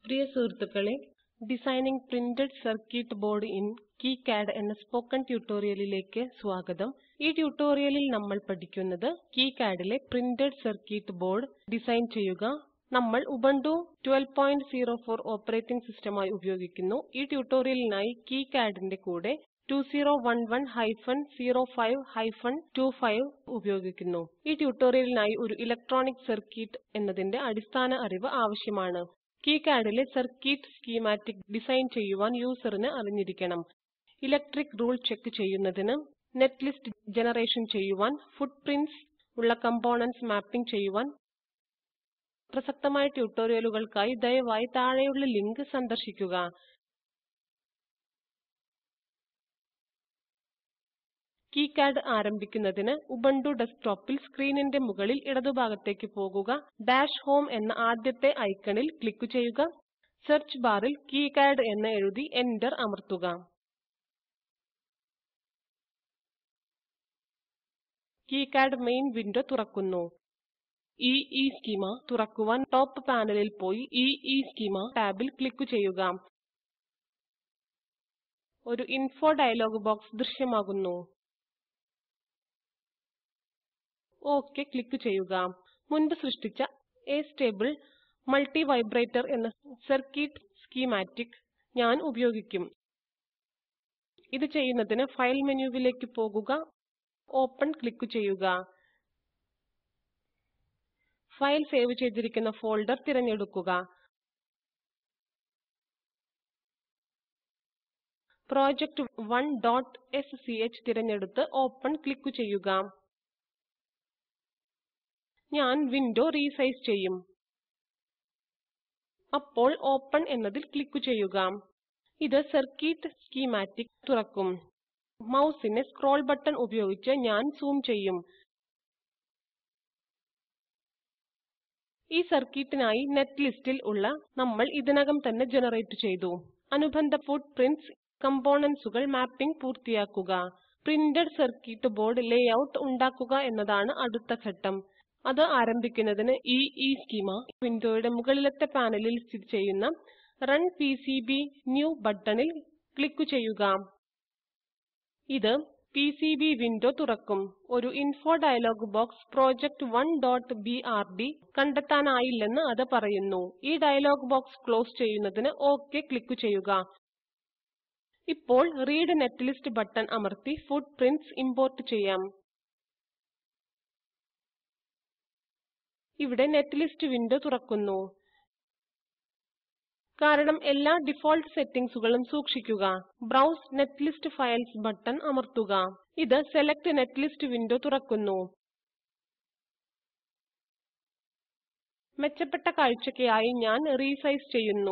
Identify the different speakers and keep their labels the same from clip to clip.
Speaker 1: പ്രിയ സുഹൃത്തുക്കളെ designing printed circuit board in KiCad എന്ന spoken ട്യൂട്ടോറിയലിലേക്ക് സ്വാഗതം ഈ ട്യൂട്ടോറിയലിൽ നമ്മൾ പഠിക്കുന്നത് കികാഡിലെ പ്രിന്റഡ് സർക്യൂട്ട് ബോർഡ് ഡിസൈൻ ചെയ്യുക നമ്മൾ ഉബുണ്ടു 1204 ഓപ്പറേറ്റിംഗ് സിസ്റ്റമായി ഉപയോഗിക്കുന്നു ഈ ട്യൂട്ടോറിയലിനായി കികാഡിന്റെ കൂടെ 2011-05-25 ഉപയോഗിക്കുന്നു ഈ ട്യൂട്ടോറിയലിനായി ഒരു ഇലക്ട്രോണിക് സർക്യൂട്ട് എന്നതിന്റെ അടിസ്ഥാന അറിവ് ആവശ്യമാണ് കികാഡിലെ സർക്യൂട്ട് സ്കീമാറ്റിക് ഡിസൈൻ ചെയ്യുവാൻ യൂസറിന് അറിഞ്ഞിരിക്കണം ഇലക്ട്രിക് റൂൾ ചെക്ക് ചെയ്യുന്നതിന് നെറ്റ്ലിസ്റ്റ് ജനറേഷൻ ചെയ്യുവാൻ ഫുട്പ്രിന്റ്സ് ഉള്ള കമ്പോണന്റ്സ് മാപ്പിംഗ് ചെയ്യുവാൻ പ്രസക്തമായ ട്യൂട്ടോറിയലുകൾക്കായി ദയവായി താഴെയുള്ള ലിങ്ക് സന്ദർശിക്കുക കികാഡ് ആരംഭിക്കുന്നതിന് ഉബുണ്ടു ഡെസ്ക്ടോപ്പിൽ സ്ക്രീനിന്റെ മുകളിൽ ഇടതുഭാഗത്തേക്ക് പോകുക ഡാഷ് ഹോം എന്ന ആദ്യത്തെ ഐക്കണിൽ ക്ലിക്ക് ചെയ്യുക സെർച്ച് ബാറിൽ കികാഡ് എന്ന് എഴുതി എന്റർ അമർത്തുക കികാഡ് മെയിൻ വിൻഡോ തുറക്കുന്നു EEschema തുറക്കുവാൻ ടോപ്പ് പാനലിൽ പോയി EEschema ടാബിൽ ക്ലിക്ക് ചെയ്യുക ഒരു ഇൻഫോ ഡയലോഗ് ബോക്സ് ദൃശ്യമാകുന്നു ഓകെ ക്ലിക്ക് ചെയ്യുക മുൻപ് സൃഷ്ടിച്ച എസ്റ്റേബിൾ മൾട്ടി വൈബ്രേറ്റർ എന്ന സർക്യൂട്ട് സ്കീമാറ്റിക് ഞാൻ ഉപയോഗിക്കും ഇത് ചെയ്യുന്നതിന് ഫയൽ മെനുവിലേക്ക് പോകുക ഓപ്പൻ ക്ലിക്ക് ചെയ്യുക ഫയൽ സേവ് ചെയ്തിരിക്കുന്ന ഫോൾഡർ തിരഞ്ഞെടുക്കുക project1.sch തിരഞ്ഞെടുത്ത് ഓപ്പൺ ക്ലിക്ക് ചെയ്യുക ഞാൻ വിൻഡോ റീസൈസ് ചെയ്യും അപ്പോൾ ഓപ്പൺ എന്നതിൽ ക്ലിക്ക് ചെയ്യുക ഇത് സർക്യൂട്ട് സ്കീമാറ്റിക് തുറക്കും മൗസിനെ സ്ക്രോൾ ബട്ടൺ ഉപയോഗിച്ച് ഞാൻ സൂം ചെയ്യും ഈ സർക്യൂട്ടിനായി നെറ്റ്ലിസ്റ്റിൽ ഉള്ള നമ്മൾ ഇതിനകം തന്നെ ജനറേറ്റ് ചെയ്തു അനുബന്ധ ഫുട്പ്രിന്റ്സ് കമ്പോണന്റ്സുകൾ മാപ്പിംഗ് പൂർത്തിയാക്കുക പ്രിന്റഡ് സർക്യൂട്ട് ബോർഡ് ലേഔട്ട് ഉണ്ടാക്കുക എന്നതാണ് അടുത്ത ഘട്ടം അത് ആരംഭിക്കുന്നതിന് EEschema വിൻഡോയുടെ മുകളിലത്തെ പാനലിൽ സ്ഥിതി ചെയ്യുന്ന റൺ പിസിബി ന്യൂ ബട്ടണിൽ ക്ലിക്ക് ചെയ്യുക ഇത് പിസിബി വിൻഡോ തുറക്കും ഒരു ഇൻഫോ ഡയലോഗ് ബോക്സ് project1.brd കണ്ടെത്താനായില്ലെന്ന് അത് പറയുന്നു ഈ ഡയലോഗ് ബോക്സ് ക്ലോസ് ചെയ്യുന്നതിന് ഓകെ ക്ലിക്ക് ചെയ്യുക ഇപ്പോൾ റീഡ് നെറ്റ്ലിസ്റ്റ് ബട്ടൺ അമർത്തി ഫുട്പ്രിന്റ്സ് ഇംപോർട്ട് ചെയ്യാം ഇവിടെ നെറ്റ്ലിസ്റ്റ് വിൻഡോ തുറക്കുന്നു കാരണം എല്ലാ ഡിഫോൾട്ട് സെറ്റിംഗ്സുകളും സൂക്ഷിക്കുക ബ്രൌസ് നെറ്റ്ലിസ്റ്റ് ഫയൽസ് ബട്ടൺ അമർത്തുക ഇത് സെലക്ട് നെറ്റ്ലിസ്റ്റ് വിൻഡോ തുറക്കുന്നു മെച്ചപ്പെട്ട കാഴ്ചയ്ക്കായി ഞാൻ റീസൈസ് ചെയ്യുന്നു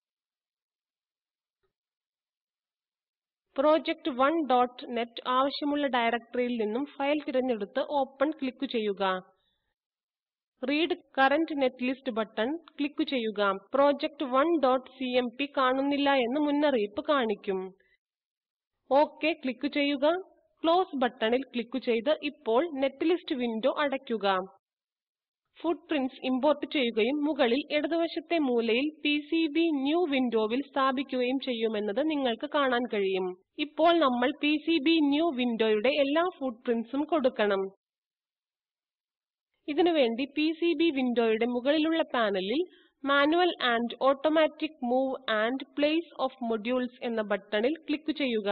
Speaker 1: project1.net ആവശ്യമുള്ള ഡയറക്ടറിയിൽ നിന്നും ഫയൽ തിരഞ്ഞെടുത്ത് ഓപ്പൺ ക്ലിക്ക് ചെയ്യുക read current netlist button click ചെയ്യുക project1.cmp കാണുന്നില്ല എന്ന് മുന്നറിയിപ്പ് കാണിക്കും ഓകെ ക്ലിക്ക് ചെയ്യുക ക്ലോസ് ബട്ടണിൽ ക്ലിക്ക് ചെയ്ത് ഇപ്പോൾ നെറ്റ്ലിസ്റ്റ് വിൻഡോ അടയ്ക്കുക ഫുട്പ്രിന്റ്സ് ഇംപോർട്ട് ചെയ്യുകയും മുകളിൽ ഇടതുവശത്തെ മൂലയിൽ പിസിബി ന്യൂ വിൻഡോവിൽ സ്ഥാപിക്കുകയും ചെയ്യുമെന്നത് നിങ്ങൾക്ക് കാണാൻ കഴിയും ഇപ്പോൾ നമ്മൾ പിസിബി ന്യൂ വിൻഡോയുടെ എല്ലാ ഫുട്പ്രിന്റ്സും കൊടുക്കണം ഇതിനുവേണ്ടി പിസിബി വിൻഡോയുടെ മുകളിലുള്ള പാനലിൽ manual and automatic move and place of modules എന്ന ബട്ടണിൽ ക്ലിക്ക് ചെയ്യുക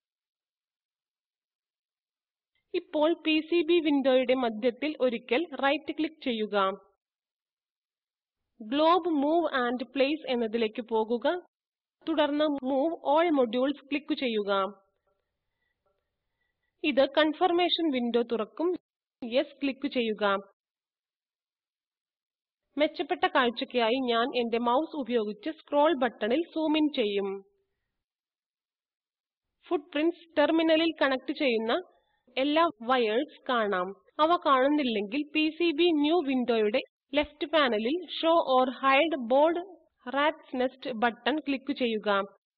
Speaker 1: ഇപ്പോൾ പിസിബി വിൻഡോയുടെ മധ്യത്തിൽ ഒരിക്കൽ റൈറ്റ് ക്ലിക്ക് ചെയ്യുക ഗ്ലോബ് മൂവ് ആൻഡ് പ്ലേസ് എന്നതിലേക്ക് പോകുക തുടർന്ന് മൂവ് ഓൾ മൊഡ്യൂൾസ് ക്ലിക്ക് ചെയ്യുക ഇത് കൺഫർമേഷൻ വിൻഡോ തുറക്കും യെസ് ക്ലിക്ക് ചെയ്യുക മെച്ചപ്പെട്ട കാഴ്ചയ്ക്കായി ഞാൻ എന്റെ മൗസ് ഉപയോഗിച്ച് സ്ക്രോൾ ബട്ടണിൽ സൂം ഇൻ ചെയ്യും ഫുട്പ്രിന്റ്സ് ടെർമിനലിൽ കണക്ട് ചെയ്യുന്ന എല്ലാ വയേർസ് കാണാം അവ കാണുന്നില്ലെങ്കിൽ പിസിബി ന്യൂ വിൻഡോയുടെ ലെഫ്റ്റ് പാനലിൽ show or hide board rats nest button click ചെയ്യുക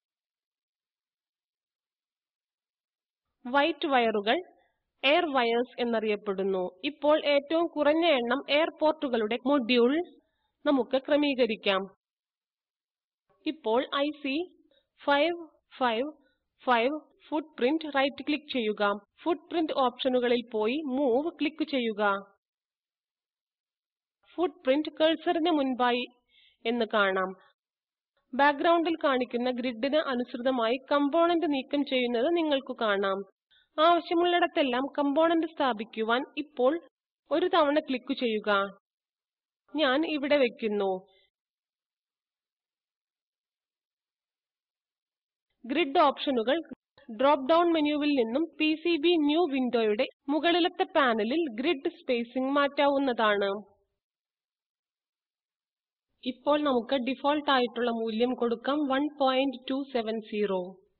Speaker 1: വൈറ്റ് വയറുകൾ എയർ വയേഴ്സ് എന്നറിയപ്പെടുന്നു ഇപ്പോൾ ഏറ്റവും കുറഞ്ഞ എണ്ണം എയർ പോർട്ടുകളുടെ മൊഡ്യൂൾ നമുക്ക് ക്രമീകരിക്കാം ഇപ്പോൾ ഐസി 555 ഫുട്പ്രിന്റ് റൈറ്റ് ക്ലിക്ക് ചെയ്യുക ഫുട്പ്രിന്റ് ഓപ്ഷനുകളിൽ പോയി മൂവ് ക്ലിക്ക് ചെയ്യുക ഫുട്പ്രിന്റ് കഴ്സറിന് മുൻപായി എന്ന് കാണാം ബാക്ക്ഗ്രൗണ്ടിൽ കാണിക്കുന്ന ഗ്രിഡിന് അനുസൃതമായി കമ്പോണന്റ് നീക്കം ചെയ്യുന്നത് നിങ്ങൾക്ക് കാണാം ആവശ്യമുള്ളിടത്തെല്ലാം കമ്പോണന്റ് സ്ഥാപിക്കുവാൻ ഇപ്പോൾ ഒരു തവണ ക്ലിക്ക് ചെയ്യുക ഞാൻ ഇവിടെ വെക്കുന്നു ഗ്രിഡ് ഓപ്ഷനുകൾ ഡ്രോപ്പ് ഡൗൺ മെനുവിൽ നിന്നും പിസിബി ന്യൂ വിൻഡോയുടെ മുകളിലത്തെ പാനലിൽ ഗ്രിഡ് സ്പേസിംഗ് മാറ്റാവുന്നതാണ് ഇപ്പോൾ നമുക്ക് ഡിഫോൾട്ട് ആയിട്ടുള്ള മൂല്യം കൊടുക്കാം 1270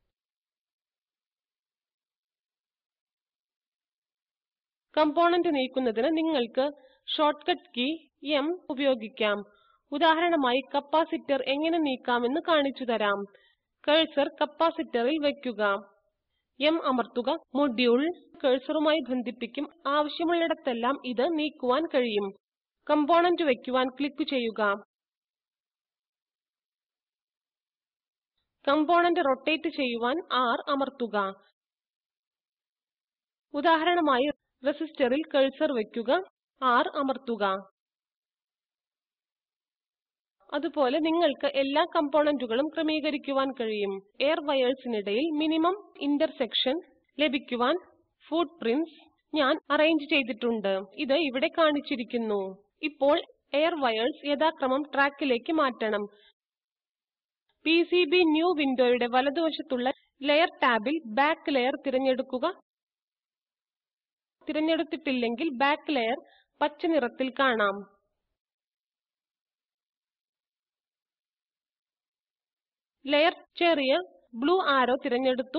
Speaker 1: കമ്പോണന്റ് നീക്കുന്നതിന് നിങ്ങൾക്ക് ഷോർട്ട്കട്ട് കീ M ഉപയോഗിക്കാം ഉദാഹരണമായി കപ്പാസിറ്റർ എങ്ങനെ നീക്കാമെന്ന് കാണിച്ചു തരാം കഴ്സർ കപ്പാസിറ്ററിൽ വയ്ക്കുക M അമർത്തുക മൊഡ്യൂൾ കഴ്സറുമായി ബന്ധിപ്പിക്കും ആവശ്യമുള്ളിടത്തെല്ലാം ഇത് നീക്കുവാൻ കഴിയും കമ്പോണന്റ് വയ്ക്കുവാൻ ക്ലിക്ക് ചെയ്യുക കമ്പോണന്റ് റൊട്ടേറ്റ് ചെയ്യുവാൻ R അമർത്തുക ഉദാഹരണമായി റെസിസ്റ്ററിൽ കഴ്സർ വയ്ക്കുക R അമർത്തുക അതുപോലെ നിങ്ങൾക്ക് എല്ലാ കമ്പോണന്റുകളും ക്രമീകരിക്കുവാൻ കഴിയും എയർ വയേഴ്സിനിടയിൽ മിനിമം ഇന്റർസെക്ഷൻ ലഭിക്കുവാൻ ഫുട്പ്രിന്റ്സ് ഞാൻ അറേഞ്ച് ചെയ്തിട്ടുണ്ട് ഇത് ഇവിടെ കാണിച്ചിരിക്കുന്നു ഇപ്പോൾ എയർ വയേഴ്സ് യഥാക്രമം ട്രാക്കിലേക്ക് മാറ്റണം പിസിബി ന്യൂ വിൻഡോയുടെ വലതുവശത്തുള്ള ലെയർ ടാബിൽ ബാക്ക് ലെയർ തിരഞ്ഞെടുക്കുക തിരഞ്ഞെടുത്തിട്ടില്ലെങ്കിൽ ബാക്ക് ലെയർ പച്ച നിറത്തിൽ കാണാം ലെയർ ചെറിയ ബ്ലൂ ആരോ തിരഞ്ഞെടുത്തു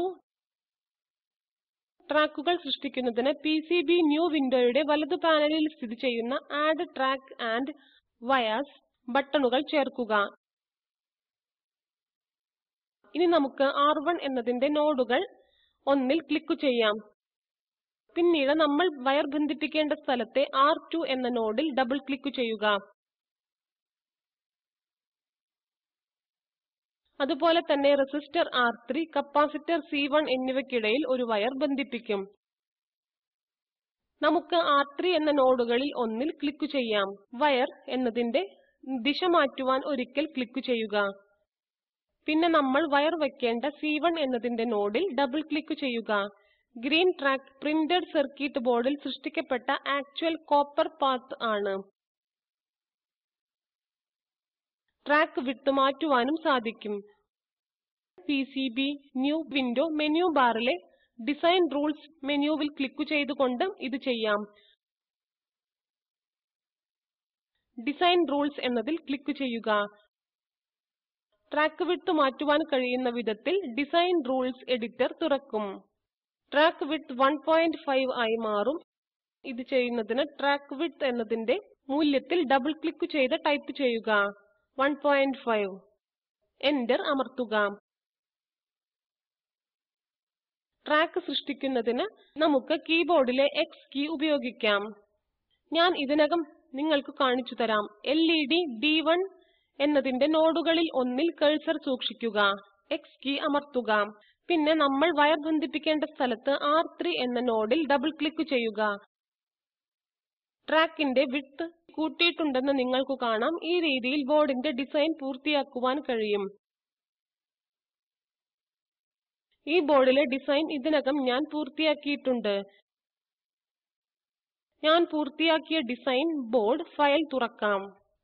Speaker 1: ട്രാക്കുകൾ സൃഷ്ടിക്കുന്നതിന് പിസിബി ന്യൂ വിൻഡോയുടെ വലതു പാനലിൽ സ്ഥിതി ചെയ്യുന്ന ആഡ് ട്രാക്ക് ആൻഡ് വയേഴ്സ് ബട്ടണുകൾ ചേർക്കുക ഇനി നമുക്ക് R1 എന്നതിന്റെ നോഡുകൾ ഒന്നിൽ ക്ലിക്ക് ചെയ്യാം പിന്നീട് നമ്മൾ വയർ ബന്ധിപ്പിക്കേണ്ട സ്ഥലത്തെ R2 എന്ന നോഡിൽ ഡബിൾ ക്ലിക്ക് ചെയ്യുക അതുപോലെ തന്നെ റെസിസ്റ്റർ R3 കപ്പാസിറ്റർ C1 എന്നിവയ്ക്കിടയിൽ ഒരു വയർ ബന്ധിപ്പിക്കും നമുക്ക് R3 എന്ന നോഡുകളിൽ ഒന്നിൽ ക്ലിക്ക് ചെയ്യാം വയർ എന്നതിന്റെ ദിശ മാറ്റുവാൻ ഒരിക്കൽ ക്ലിക്ക് ചെയ്യുക പിന്നെ നമ്മൾ വയർ വെക്കേണ്ട C1 എന്നതിന്റെ നോഡിൽ ഡബിൾ ക്ലിക്ക് ചെയ്യുക ഗ്രീൻ ട്രാക്ക് പ്രിന്റഡ് സർക്യൂട്ട് ബോർഡിൽ സൃഷ്ടിക്കപ്പെട്ട ആക്ച്വൽ കോപ്പർ പാത്ത് ആണ് ട്രാക്ക് വിട്ട് മാറ്റുവാനും സാധിക്കും പിസിബി ന്യൂ വിൻഡോ മെനു ബാറിലെ ഡിസൈൻ റൂൾസ് മെനുവിൽ ക്ലിക്ക് ചെയ്തുകൊണ്ട് ഇത് ചെയ്യാം ഡിസൈൻ റൂൾസ് എന്നതിൽ ക്ലിക്ക് ചെയ്യുക ട്രാക്ക് വിട്ട് മാറ്റുവാൻ കഴിയുന്ന വിധത്തിൽ ഡിസൈൻ റൂൾസ് എഡിറ്റർ തുറക്കും ട്രാക്ക് വിഡ്ത് 1.5 ആയി മാറും ഇത് ചെയ്യുന്നതിന് ട്രാക്ക് വിഡ്ത് എന്നതിന്റെ മൂല്യത്തിൽ ഡബിൾ ക്ലിക്ക് ചെയ്ത് ടൈപ്പ് ചെയ്യുക 1.5 എന്റർ അമർത്തുക ട്രാക്ക് സൃഷ്ടിക്കുന്നതിന് നമുക്ക് കീബോർഡിലെ X കീ ഉപയോഗിക്കാം ഞാൻ ഇതിനകം നിങ്ങൾക്ക് കാണിച്ചു തരാം ലെഡ് D1 എന്നതിന്റെ നോഡുകളിൽ ഒന്നിൽ കഴ്സർ സൂക്ഷിക്കുക X കീ അമർത്തുക പിന്നെ നമ്മൾ വയർ ബന്ധിപ്പിക്കേണ്ട സ്ഥലത്ത് R3 എന്ന നോഡിൽ ഡബിൾ ക്ലിക്ക് ചെയ്യുക ട്രാക്കിന്റെ വിഡ്ത് കൂട്ടിയിട്ടുണ്ടെന്ന് നിങ്ങൾക്ക് കാണാം ഈ രീതിയിൽ ബോർഡിന്റെ ഡിസൈൻ പൂർത്തിയാക്കുവാൻ കഴിയും ഈ ബോർഡിലെ ഡിസൈൻ ഇതിനകം ഞാൻ പൂർത്തിയാക്കിയിട്ടുണ്ട് ഞാൻ പൂർത്തിയാക്കിയ ഡിസൈൻ ബോർഡ് ഫയൽ തുറക്കാം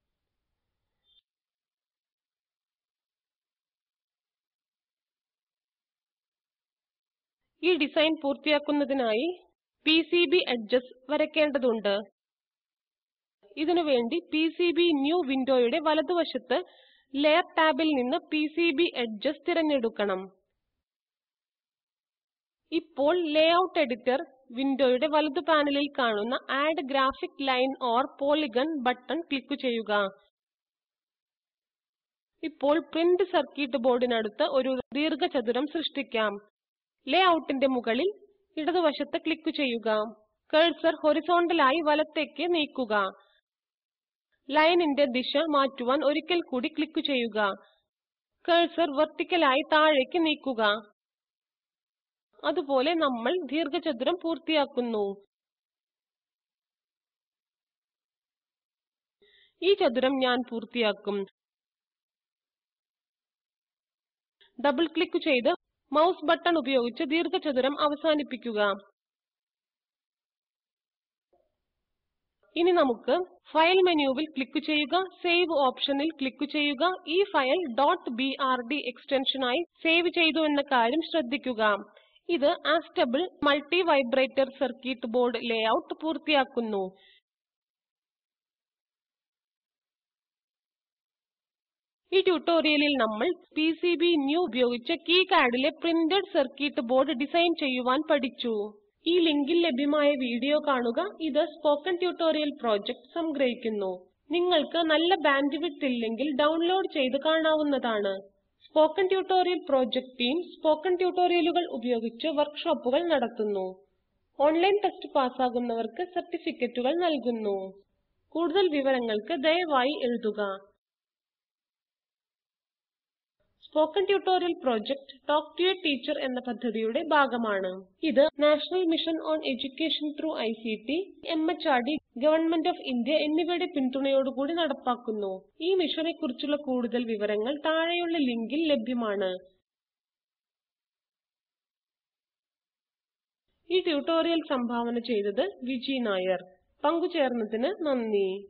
Speaker 1: ഈ ഡിസൈൻ പൂർത്തിയാക്കുന്നതിനായി പിസിബി എഡ്ജസ് വരയ്ക്കേണ്ടതുണ്ട് ഇതിനുവേണ്ടി പിസിബി ന്യൂ വിൻഡോയുടെ വലതുവശത്ത് ലെയർ ടാബിൽ നിന്ന് പിസിബി എഡ്ജസ് തിരഞ്ഞെടുക്കണം ഇപ്പോൾ ലേഔട്ട് എഡിറ്റർ വിൻഡോയുടെ വലതു പാനലിൽ കാണുന്ന add graphic line or polygon button click ചെയ്യുക ഇപ്പോൾ പ്രിന്റ് സർക്യൂട്ട് ബോർഡിനടുത്ത് ഒരു ദീർഘചതുരം സൃഷ്ടിക്കാം ലേഔട്ടിന്റെ മുകളിൽ ഇടതുവശത്ത് ക്ലിക്ക് ചെയ്യുക കഴ്സർ ഹൊറിസോണ്ടലായി വലത്തേക്ക് നീക്കുക ലൈനിന്റെ ദിശ മാറ്റുവാൻ ഒരിക്കൽ കൂടി ക്ലിക്ക് ചെയ്യുക കഴ്സർ വെർട്ടിക്കലായി താഴേക്ക് നീക്കുക അതുപോലെ നമ്മൾ ദീർഘചതുരം പൂർത്തിയാക്കുന്നു ഈ ചതുരം ഞാൻ പൂർത്തിയാക്കും ഡബിൾ ക്ലിക്ക് ചെയ്ത് മൗസ് ബട്ടൺ ഉപയോഗിച്ച് ദീർഘചതുരം അവസാനിപ്പിക്കുക ഇനി നമുക്ക് ഫയൽ മെനുവിൽ ക്ലിക്ക് ചെയ്യുക സേവ് ഓപ്ഷനിൽ ക്ലിക്ക് ചെയ്യുക ഈ ഫയൽ .brd എക്സ്റ്റൻഷനായി സേവ് ചെയ്തു എന്ന കാര്യം ശ്രദ്ധിക്കുക ഇത് astable multi vibrator circuit board layout പൂർത്തിയാക്കുന്നു ഈ ട്യൂട്ടോറിയലിൽ നമ്മൾ പിസിബിന്യൂ ഉപയോഗിച്ച് കീകാഡിലെ പ്രിന്റഡ് സർക്യൂട്ട് ബോർഡ് ഡിസൈൻ ചെയ്യുവാൻ പഠിച്ചു ഈ ലിങ്കിൽ ലഭ്യമായ വീഡിയോ കാണുക ഇത് സ്പോക്കൻ ട്യൂട്ടോറിയൽ പ്രൊജക്ട് സംഗ്രഹിക്കുന്നു നിങ്ങൾക്ക് നല്ല ബാൻഡ്വിഡ്ത്ത് ഇല്ലെങ്കിൽ ഡൗൺലോഡ് ചെയ്ത് കാണാവുന്നതാണ് spoken tutorial project team spoken ട്യൂട്ടോറിയലുകൾ ഉപയോഗിച്ച് വർക്ക്ഷോപ്പുകൾ നടത്തുന്നു ഓൺലൈൻ ടെസ്റ്റ് പാസ്സാകുന്നവർക്ക് സർട്ടിഫിക്കറ്റുകൾ നൽകുന്നു കൂടുതൽ വിവരങ്ങൾക്ക് ദയവായി എഴുതുക spoken tutorial project talk to a teacher എന്ന പദ്ധതിയുടെ ഭാഗമാണ് ഇത് national mission on education through ICT MHRD government of India എന്നിവയുടെ പിന്തുണയോടുകൂടി നടപ്പാക്കുന്നു ഈ മിഷനെ കുറിച്ചുള്ള കൂടുതൽ വിവരങ്ങൾ താഴെയുള്ള ലിങ്കിൽ ലഭ്യമാണ് ഈ ട്യൂട്ടോറിയൽ സംഭാവന ചെയ്തത് വിജി നായർ പങ്കുചേർന്നതിന് നന്ദി